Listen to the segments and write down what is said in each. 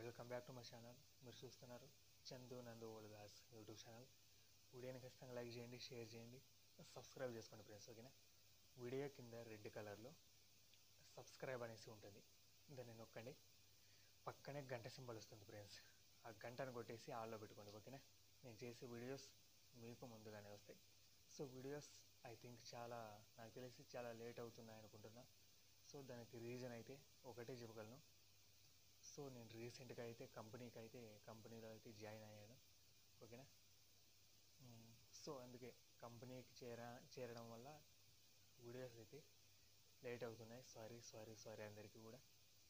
welcome back to my channel మీరు చూస్తున్నారు చందు నందు ఓల్డ్ దాస్ యూట్యూబ్ ఛానల్ వీడియోని ఖచ్చితంగా లైక్ చేయండి షేర్ చేయండి సబ్స్క్రైబ్ చేసుకోండి ఫ్రెండ్స్ ఓకేనా వీడియో కింద రెడ్ కలర్లో సబ్స్క్రైబ్ అనేసి ఉంటుంది దాన్ని నొక్కండి పక్కనే గంట సింబల్ వస్తుంది ఫ్రెండ్స్ ఆ గంటను కొట్టేసి ఆల్లో పెట్టుకోండి ఓకేనా నేను చేసే వీడియోస్ మీకు ముందుగానే వస్తాయి సో వీడియోస్ ఐ థింక్ చాలా నాకు తెలిసి చాలా లేట్ అవుతున్నాయి అనుకుంటున్నా సో దానికి రీజన్ అయితే ఒకటే చెప్పగలను సో నేను రీసెంట్గా అయితే కంపెనీకి అయితే కంపెనీలో అయితే జాయిన్ అయ్యాను ఓకేనా మ్, సో అందుకే కంపెనీకి చేర చేరడం వల్ల వీడియోస్ అయితే లేట్ అవుతున్నాయి సారీ సారీ సారీ అందరికీ కూడా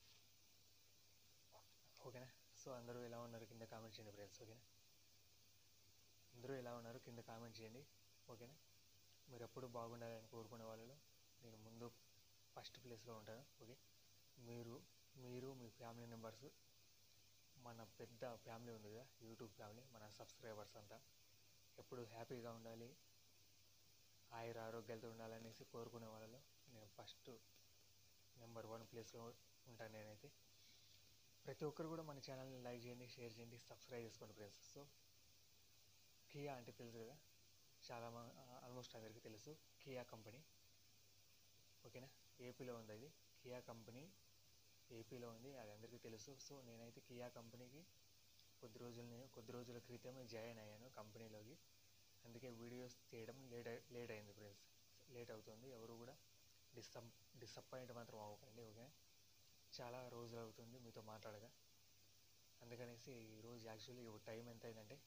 ఓకేనా సో అందరూ ఎలా ఉన్నారు కింద కామెంట్ చేయండి ఫ్రెండ్స్ ఓకేనా అందరూ ఎలా ఉన్నారు కింద కామెంట్ చేయండి ఓకేనా మీరు ఎప్పుడు బాగుండాలని కోరుకునే వాళ్ళలో నేను ముందు ఫస్ట్ ప్లేస్లో ఉంటాను ఓకే మీరు మీరు మీ ఫ్యామిలీ మెంబర్స్ మన పెద్ద ఫ్యామిలీ ఉంది కదా యూట్యూబ్ ఫ్యామిలీ మన సబ్స్క్రైబర్స్ అంతా ఎప్పుడు హ్యాపీగా ఉండాలి ఆయుర ఆరోగ్యాలతో ఉండాలనేసి కోరుకునే వాళ్ళలో నేను ఫస్ట్ నెంబర్ వన్ ప్లేస్లో ఉంటాను నేనైతే ప్రతి ఒక్కరు కూడా మన ఛానల్ని లైక్ చేయండి షేర్ చేయండి సబ్స్క్రైబ్ చేసుకోండి ఫ్రెండ్స్ సో కియా అంటే తెలుసు కదా చాలా ఆల్మోస్ట్ అందరికీ తెలుసు కియా కంపెనీ ఓకేనా ఏపీలో ఉంది అది కియా కంపెనీ ఏపీలో ఉంది అది అందరికీ తెలుసు సో నేనైతే కియా కంపెనీకి కొద్ది రోజులని కొద్ది రోజుల క్రితమే జాయిన్ అయ్యాను కంపెనీలోకి అందుకే వీడియోస్ చేయడం లేట్ అయి- లేట్ అయింది ఫ్రెండ్స్ లేట్ అవుతుంది ఎవరు కూడా డిసప్ డిసప్పాయింట్ మాత్రం అవ్వకండి ఓకే చాలా రోజులు అవుతుంది మీతో మాట్లాడగా అందుకనేసి ఈరోజు యాక్చువల్లీ టైం ఎంత అయిందంటే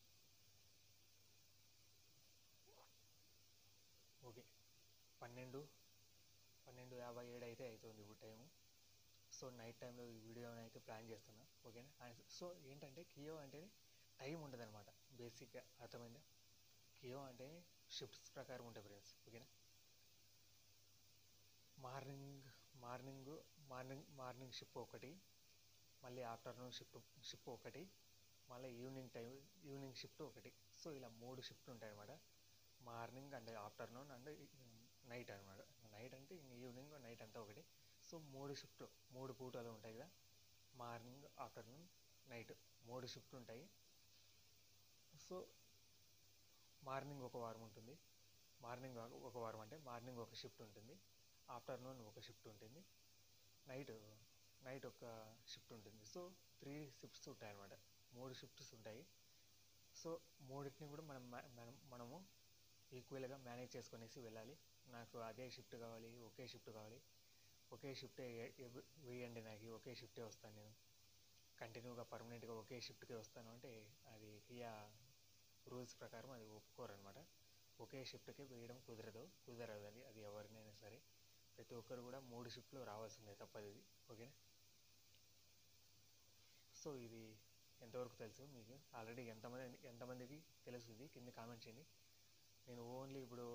ఓకే పన్నెండు పన్నెండు యాభై ఏడు అయితే అవుతుంది ఇప్పుడు టైము సో నైట్ టైంలో ఈ వీడియోని అయితే ప్లాన్ చేస్తున్నా ఓకేనా అండ్ సో ఏంటంటే కియో అంటే టైం ఉంటుంది అనమాట బేసిక్గా అర్థమైందా కియో అంటే షిఫ్ట్స్ ప్రకారం ఉంటాయి ఫ్రెండ్స్ ఓకేనా morning morning morning morning shift ఒకటి మళ్ళీ ఆఫ్టర్నూన్ షిఫ్ట్ షిప్ ఒకటి మళ్ళీ ఈవినింగ్ టైం ఈవినింగ్ షిఫ్ట్ ఒకటి సో ఇలా మూడు షిఫ్ట్ ఉంటాయి అనమాట morning and afternoon and night అనమాట నైట్ అంటే ఈవినింగ్ నైట్ అంతా ఒకటి సో మూడు షిఫ్ట్ మూడు పూటలు ఉంటాయి కదా మార్నింగ్ ఆఫ్టర్నూన్ నైట్ మూడు షిఫ్ట్ ఉంటాయి సో మార్నింగ్ ఒక వారం ఉంటుంది మార్నింగ్ ఒక వారం అంటే మార్నింగ్ ఒక షిఫ్ట్ ఉంటుంది ఆఫ్టర్నూన్ ఒక షిఫ్ట్ ఉంటుంది నైట్ నైట్ ఒక షిఫ్ట్ ఉంటుంది సో త్రీ షిఫ్ట్స్ ఉంటాయి అన్నమాట మూడు షిఫ్ట్స్ ఉంటాయి సో మూడింటిని కూడా మనం మా- మనం మనము ఈక్వల్గా మేనేజ్ చేసుకునేసి వెళ్ళాలి నాకు అదే షిఫ్ట్ కావాలి ఒకే షిఫ్ట్ కావాలి ఒకే షిఫ్టే ఏ- ఏ- వేయండి నాకు ఒకే షిఫ్టే వస్తాను నేను కంటిన్యూగా పర్మనెంట్గా ఒకే షిఫ్ట్కే వస్తాను అంటే అది కియా రూల్స్ ప్రకారం అది ఒప్పుకోరనమాట ఒకే షిఫ్ట్కే వేయడం కుదరదు కుదరదు అది అది ఎవరినైనా సరే ప్రతి ఒక్కరు కూడా మూడు షిఫ్ట్లు రావాల్సిందే తప్పదు ఇది ఓకేనా సో ఇది ఎంతవరకు తెలుసు మీకు ఆల్రెడీ ఎంతమంది ఎంతమందికి తెలుసు ఇది కింద కామెంట్ చేయండి నేను ఓన్లీ ఇప్పుడు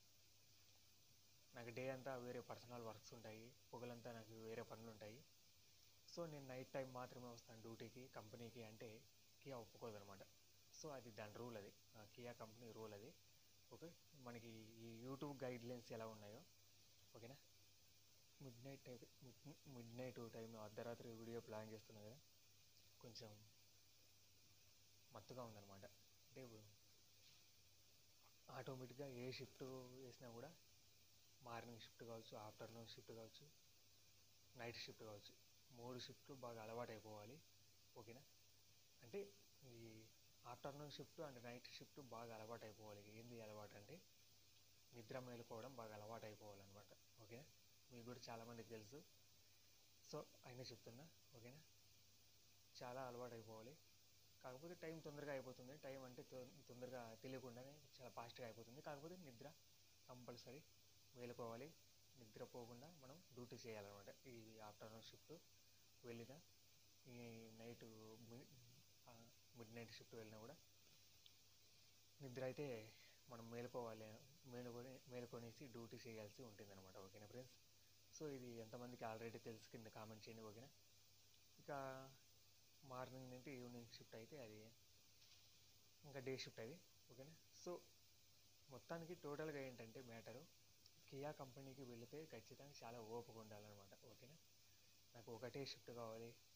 నాకు డే అంతా వేరే పర్సనల్ వర్క్స్ ఉంటాయి పొగలంతా నాకు వేరే పనులు ఉంటాయి సో నేను నైట్ టైం మాత్రమే వస్తాను డ్యూటీకి కంపెనీకి అంటే కియా ఒప్పుకోదనమాట సో అది దాని రూల్ అది ఆ కియా కంపెనీ రూల్ అది ఓకే మనకి ఈ యూట్యూబ్ గైడ్ లైన్స్ ఎలా ఉన్నాయో ఓకేనా midnight time midnight టైంలో అర్ధరాత్రి వీడియో ప్లాన్ చేస్తున్నా కదా కొంచెం మత్తుగా ఉందన్నమాట అంటే ఆటోమేటిక్గా ఏ షిఫ్ట్ వేసినా కూడా మార్నింగ్ షిఫ్ట్ కావచ్చు ఆఫ్టర్నూన్ షిఫ్ట్ కావచ్చు నైట్ షిఫ్ట్ కావచ్చు మూడు షిఫ్ట్లు బాగా అలవాటు అయిపోవాలి ఓకేనా అంటే ఈ afternoon shift and night shift బాగా అలవాటు అయిపోవాలి ఏంది అలవాటు అంటే నిద్ర మేలుకోవడం బాగా అలవాటు అయిపోవాలన్నమాట ఓకేనా మీకు కూడా చాలామందికి తెలుసు సో అయినా చెప్తున్నా ఓకేనా చాలా అలవాటు అయిపోవాలి కాకపోతే టైం తొందరగా అయిపోతుంది టైం అంటే తొ- తొందరగా తెలియకుండానే చాలా ఫాస్ట్గా అయిపోతుంది కాకపోతే నిద్ర కంపల్సరీ మేలుకోవాలి నిద్రపోకుండా మనం డ్యూటీ చేయాలన్నమాట ఈ ఆఫ్టర్నూన్ షిఫ్ట్ వెళ్ళిన ఈ నైట్ మిడ్ నైట్ షిఫ్ట్ వెళ్ళినా కూడా నిద్ర అయితే మనం మేలుకోవాలి మేలుకొని మేలుకొనేసి డ్యూటీ చేయాల్సి ఉంటుంది అనమాట ఓకేనా ఫ్రెండ్స్ సో ఇది ఎంతమందికి ఆల్రెడీ తెలుసు కింద కామెంట్ చేయండి ఓకేనా ఇక మార్నింగ్ నుండి ఈవినింగ్ షిఫ్ట్ అయితే అది ఇంకా డే షిఫ్ట్ అది ఓకేనా సో మొత్తానికి టోటల్గా ఏంటంటే మ్యాటరు కియా కంపెనీకి వెళితే ఖచ్చితంగా చాలా ఓపిక ఉండాలన్నమాట ఓకేనా నాకు ఒకటే షిఫ్ట్ కావాలి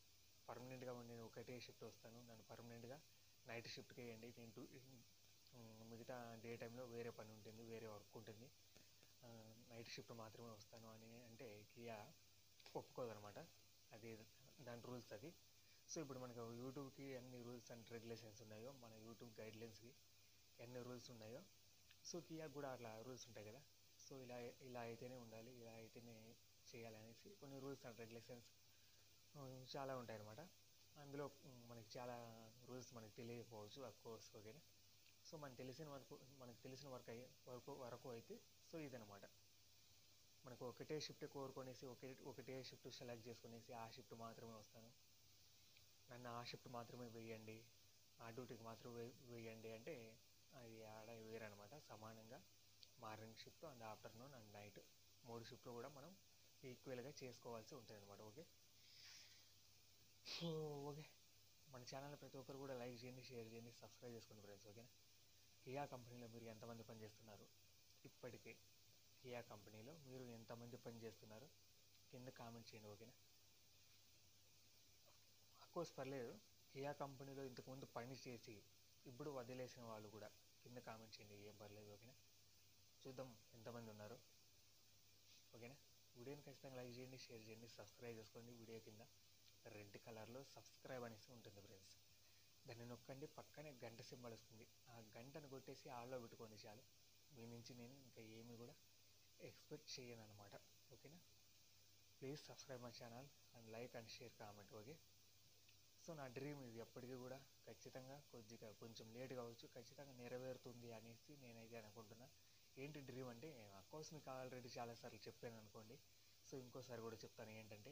పర్మనెంట్గా నేను ఒకటే షిఫ్ట్ వస్తాను నన్ను పర్మనెంట్గా నైట్ షిఫ్ట్కి వేయండి నేను టూ మిగతా డే టైంలో వేరే పని ఉంటుంది వేరే వర్క్ ఉంటుంది నైట్ షిఫ్ట్ మాత్రమే వస్తాను అని అంటే కియా ఒప్పుకోదనమాట అది దాని రూల్స్ అది సో ఇప్పుడు మనకు యూట్యూబ్కి ఎన్ని రూల్స్ అండ్ రెగ్యులేషన్స్ ఉన్నాయో మన యూట్యూబ్ గైడ్లైన్స్కి ఎన్ని రూల్స్ ఉన్నాయో సో కియాకి కూడా అట్లా రూల్స్ ఉంటాయి కదా సో ఇలా ఇలా అయితేనే ఉండాలి ఇలా అయితేనే చేయాలి అనేసి కొన్ని రూల్స్ అండ్ రెగ్యులేషన్స్ చాలా ఉంటాయి అన్నమాట అందులో ఉమ్, మనకి చాలా రూల్స్ మనకి తెలియకపోవచ్చు ఆ కోర్స్ ఓకేనా సో మనకు తెలిసిన వరకు మనకు తెలిసిన వర్క్ అయ్యే వరకు వరకు అయితే సో ఇదనమాట మనకు ఒకటే షిఫ్ట్ కోరుకొనేసి ఒకే ఒకటే షిఫ్ట్ సెలెక్ట్ చేసుకునేసి ఆ షిఫ్ట్ మాత్రమే వస్తాను నన్ను ఆ షిఫ్ట్ మాత్రమే వేయండి ఆ డ్యూటీకి మాత్రమే వే- వేయండి అంటే అది ఆడ వేరనమాట సమానంగా morning shift and afternoon and night మూడు షిఫ్ట్లు కూడా మనం ఈక్వల్గా చేసుకోవాల్సి ఉంటుంది అనమాట ఓకే సో ఓకే మన ఛానల్ ప్రతి ఒక్కరు కూడా లైక్ చేయండి షేర్ చేయండి సబ్స్క్రైబ్ చేసుకోండి ఫ్రెండ్స్ ఓకేనా కియా కంపెనీలో మీరు ఎంతమంది పని చేస్తున్నారు ఇప్పటికే కియా కంపెనీలో మీరు ఎంతమంది పని చేస్తున్నారు కింద కామెంట్ చేయండి ఓకేనా అఫ్కోర్స్ పర్లేదు కియా కంపెనీలో ఇంతకుముందు పని చేసి ఇప్పుడు వదిలేసిన వాళ్ళు కూడా కింద కామెంట్ చేయండి ఏం పర్లేదు ఓకేనా చూద్దాం ఎంతమంది ఉన్నారు ఓకేనా వీడియోని ఖచ్చితంగా లైక్ చేయండి షేర్ చేయండి సబ్స్క్రైబ్ చేసుకోండి వీడియో కింద రెడ్ కలర్లో సబ్స్క్రైబ్ అనేసి ఉంటుంది ఫ్రెండ్స్ దాన్ని నొక్కండి పక్కనే గంట సింబల్ వస్తుంది ఆ గంటను కొట్టేసి ఆల్లో పెట్టుకోండి చాలు మీ నుంచి నేను ఇంకా ఏమి కూడా ఎక్స్పెక్ట్ చేయను అనమాట ఓకేనా please subscribe my channel and like and share comment okay so నా డ్రీమ్ ఇది ఎప్పటికీ కూడా ఖచ్చితంగా కొద్దిగా కొంచెం లేట్ కావచ్చు ఖచ్చితంగా నెరవేరుతుంది అనేసి నేనైతే అనుకుంటున్నా ఏంటి డ్రీమ్ అంటే అఫ్కోర్స్ మీకు ఆల్రెడీ చాలాసార్లు చెప్పాను అనుకోండి సో ఇంకోసారి కూడా చెప్తాను ఏంటంటే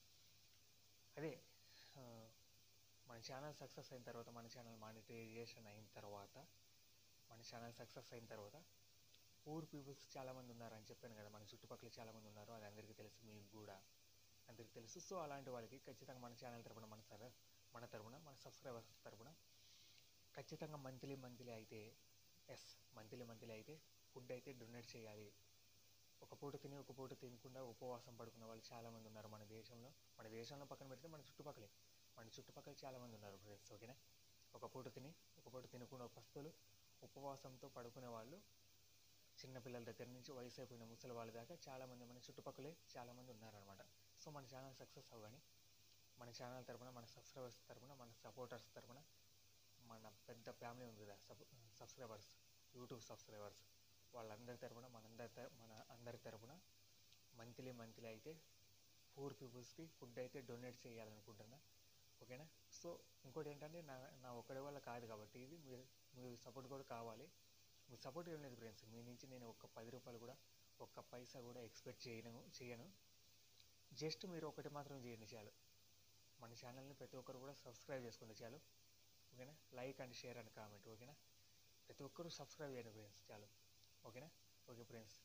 అదే ఆ, మన ఛానల్ సక్సెస్ అయిన తర్వాత మన ఛానల్ మానిటైజేషన్ అయిన తర్వాత మన ఛానల్ సక్సెస్ అయిన తర్వాత పూర్ పీపుల్స్ చాలామంది ఉన్నారని చెప్పాను కదా మన చుట్టుపక్కల చాలామంది ఉన్నారు అది అందరికీ తెలుసు మీకు కూడా అందరికీ తెలుసు సో అలాంటి వాళ్ళకి ఖచ్చితంగా మన ఛానల్ తరపున మన సర మన తరపున మన సబ్స్క్రైబర్స్ తరపున ఖచ్చితంగా మంత్లీ మంత్లీ అయితే ఎస్ మంత్లీ మంత్లీ అయితే ఫుడ్ అయితే డొనేట్ చేయాలి ఒక పూట తిని ఒక పూట తినకుండా ఉపవాసం పడుకున్న వాళ్ళు చాలామంది ఉన్నారు మన దేశంలో మన దేశంలో పక్కన పెడితే మన చుట్టుపక్కలే మన చుట్టుపక్కల చాలామంది ఉన్నారు ఫ్రెండ్స్ ఓకేనా ఒక పూట తిని ఒక పూట తినకుండా పస్తులు ఉపవాసంతో పడుకునే వాళ్ళు చిన్నపిల్లల దగ్గర నుంచి వయసు అయిపోయిన ముసలి వాళ్ళ దాకా చాలామంది మన చుట్టుపక్కలే చాలామంది ఉన్నారనమాట సో మన ఛానల్ సక్సెస్ అవ్వని మన ఛానల్ తరపున మన సబ్స్క్రైబర్స్ తరపున మన సపోర్టర్స్ తరపున మన పెద్ద ఫ్యామిలీ ఉంది కదా సబ్ సబ్స్క్రైబర్స్ యూట్యూబ్ సబ్స్క్రైబర్స్ వాళ్ళందరి తరపున మనందరి తర- మన అందరి తరపున మంత్లీ మంత్లీ అయితే పూర్ పీపుల్స్కి ఫుడ్ అయితే డొనేట్ చేయాలనుకుంటున్నా ఓకేనా సో ఇంకోటి ఏంటంటే నా నా ఒక్కడి వల్ల కాదు కాబట్టి ఇది మీరు మీరు సపోర్ట్ కూడా కావాలి మీ సపోర్ట్ ఏం లేదు ఫ్రెండ్స్ మీ నుంచి నేను ఒక్క పది రూపాయలు కూడా ఒక్క పైసా కూడా ఎక్స్పెక్ట్ చేయను చేయను జస్ట్ మీరు ఒకటి మాత్రం చేయండి చాలు మన ఛానల్ని ప్రతి ఒక్కరు కూడా సబ్స్క్రైబ్ చేసుకోండి చాలు ఓకేనా like and share and comment ఓకేనా ప్రతి ఒక్కరు సబ్స్క్రైబ్ చేయండి ఫ్రెండ్స్ చాలు ఓకేనా ఓకే ఫ్రెండ్స్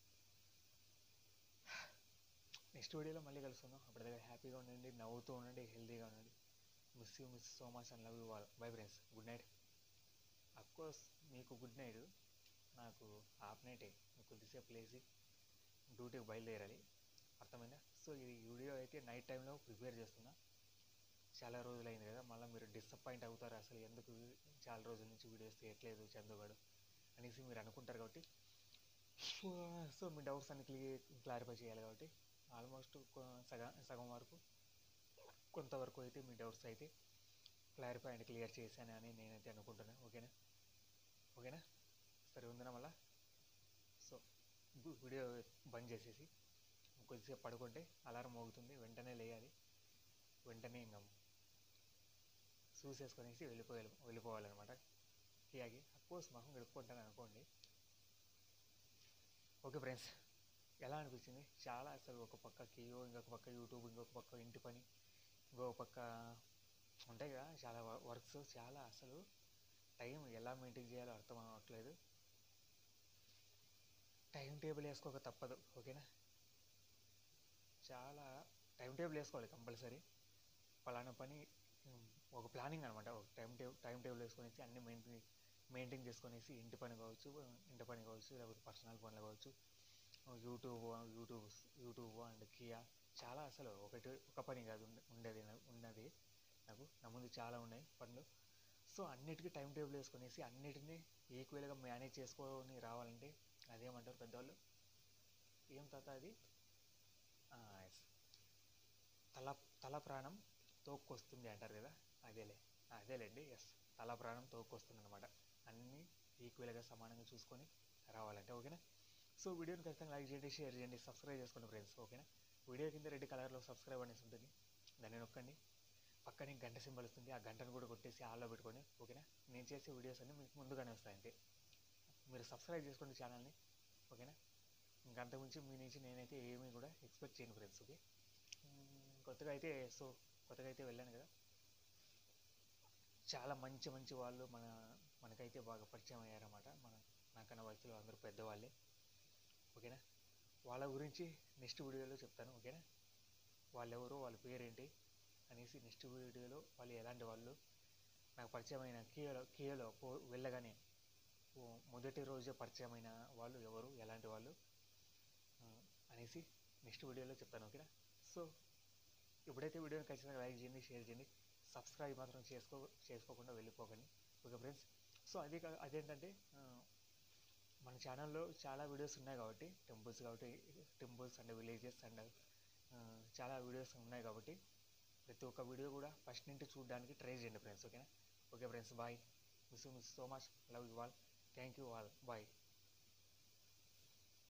నెక్స్ట్ వీడియోలో మళ్ళీ కలుసుకుందాం అప్పటిదాకా హ్యాపీగా ఉండండి నవ్వుతూ ఉండండి హెల్తీగా ఉండండి miss you miss so much and love you all bye friends good night of course మీకు గుడ్ నైట్ నాకు హాఫ్ నైటే కొద్దిసేపు లేచి డ్యూటీకి బయలుదేరాలి అర్థమైందా సో ఈ వీడియో అయితే నైట్ టైంలో ప్రిపేర్ చేస్తున్నా చాలా రోజులు అయింది కదా మళ్ళీ మీరు డిసప్పాయింట్ అవుతారు అసలు ఎందుకు చాలా రోజుల నుంచి వీడియోస్ తీయట్లేదు చందుగాడు అనేసి మీరు అనుకుంటారు కాబట్టి సో మీ డౌట్స్ అన్ని క్లియర్ క్లారిఫై చేయాలి కాబట్టి ఆల్మోస్ట్ సగం సగం వరకు కొంతవరకు అయితే మీ డౌట్స్ అయితే క్లారిఫై అండ్ క్లియర్ చేశాను అని నేనైతే అనుకుంటున్నాను ఓకేనా ఓకేనా సరే ఉందనా మళ్ళా సో గు- వీడియో బంద్ చేసేసి కొద్దిసేపు పడుకుంటే అలారం మోగుతుంది వెంటనే లేయాలి వెంటనే ఇంకా చూసేసుకొనేసి వెళ్ళిపోయాలి వెళ్ళిపోవాలన్నమాట కియాకి అఫ్కోర్స్ మొహం గడుపుకుంటాను అనుకోండి ఓకే ఫ్రెండ్స్ ఎలా అనిపించింది చాలా అసలు ఒక పక్క కియో ఇంకొక పక్క యూట్యూబ్ ఇంకొక పక్క ఇంటి పని ఇంకొక పక్క ఉంటాయి కదా చాలా వర్క్స్ చాలా అసలు టైం ఎలా మెయింటైన్ చేయాలో అర్థం అవ్వట్లేదు టైం టేబుల్ వేసుకోక తప్పదు ఓకేనా చాలా టైం టేబుల్ వేసుకోవాలి కంపల్సరీ పలానా పని ఉమ్, ఒక ప్లానింగ్ అనమాట ఒక టైం టేబుల్ టైం టేబుల్ వేసుకొనేసి అన్ని మెయింటైన్ మెయింటైన్ చేసుకొనేసి ఇంటి పని కావచ్చు ఇంటి పని కావచ్చు లేకపోతే పర్సనల్ పనులు కావచ్చు YouTube YouTube YouTube and Kia చాలా అసలు ఒకటి ఒక పని కాదు ఉండే- ఉండేది ఉన్నది నాకు నా ముందు చాలా ఉన్నాయి పనులు సో అన్నిటికీ టైం టేబుల్ వేసుకునేసి అన్నిటినీ ఈక్వల్గా మేనేజ్ చేసుకొని రావాలంటే అదేమంటారు పెద్దవాళ్ళు ఏం తాత అది ఎస్ తల తల ప్రాణం తోక్కొస్తుంది అంటారు కదా అదేలే అదేలేండి ఎస్ తల ప్రాణం తోక్కొస్తుంది అనమాట అన్నీ ఈక్వల్గా సమానంగా చూసుకొని రావాలంటే ఓకేనా సో వీడియోని ఖచ్చితంగా లైక్ చేయండి షేర్ చేయండి సబ్స్క్రైబ్ చేసుకోండి ఫ్రెండ్స్ ఓకేనా వీడియో కింద రెడ్ కలర్లో సబ్స్క్రైబ్ అనేసి ఉంటుంది దాన్ని నొక్కండి పక్కనే గంట సింబల్ వస్తుంది ఆ గంటను కూడా కొట్టేసి ఆల్లో పెట్టుకొని ఓకేనా నేను చేసే వీడియోస్ అన్నీ మీకు ముందుగానే వస్తాయి అంతే మీరు సబ్స్క్రైబ్ చేసుకోండి ఛానల్ని ఓకేనా ఇంకా అంతకుమించి మీ నుంచి నేనైతే ఏమీ కూడా ఎక్స్పెక్ట్ చేయను ఫ్రెండ్స్ ఓకే మ్మ్, కొత్తగా అయితే సో కొత్తగా అయితే వెళ్ళాను కదా చాలా మంచి మంచి వాళ్ళు మన మనకైతే బాగా పరిచయం అయ్యారన్నమాట మన నాకన్నా వయసులో అందరూ పెద్దవాళ్ళే ఓకేనా వాళ్ళ గురించి నెక్స్ట్ వీడియోలో చెప్తాను ఓకేనా వాళ్ళెవరు వాళ్ళ పేరేంటి అనేసి నెక్స్ట్ వీడియోలో వాళ్ళు ఎలాంటి వాళ్ళు నాకు పరిచయమైన కియోలో కియోలో పో వెళ్ళగానే ఓ మొదటి రోజే పరిచయమైన వాళ్ళు ఎవరు ఎలాంటి వాళ్ళు ఆ, అనేసి నెక్స్ట్ వీడియోలో చెప్తాను ఓకేనా సో ఇప్పుడైతే వీడియోని ఖచ్చితంగా లైక్ చేయండి షేర్ చేయండి సబ్స్క్రైబ్ మాత్రం చేసుకో చేసుకోకుండా వెళ్ళిపోకండి ఓకే ఫ్రెండ్స్ సో అది కా- అదేంటంటే ఆ, మన ఛానల్లో చాలా వీడియోస్ ఉన్నాయి కాబట్టి టెంపుల్స్ కాబట్టి టెంపుల్స్ అండ్ విలేజెస్ అండ్ చాలా వీడియోస్ ఉన్నాయి కాబట్టి ప్రతి ఒక్క వీడియో కూడా ఫస్ట్ నుండి చూడడానికి ట్రై చేయండి ఫ్రెండ్స్ ఓకేనా okay friends bye miss miss so much love you all thank you all bye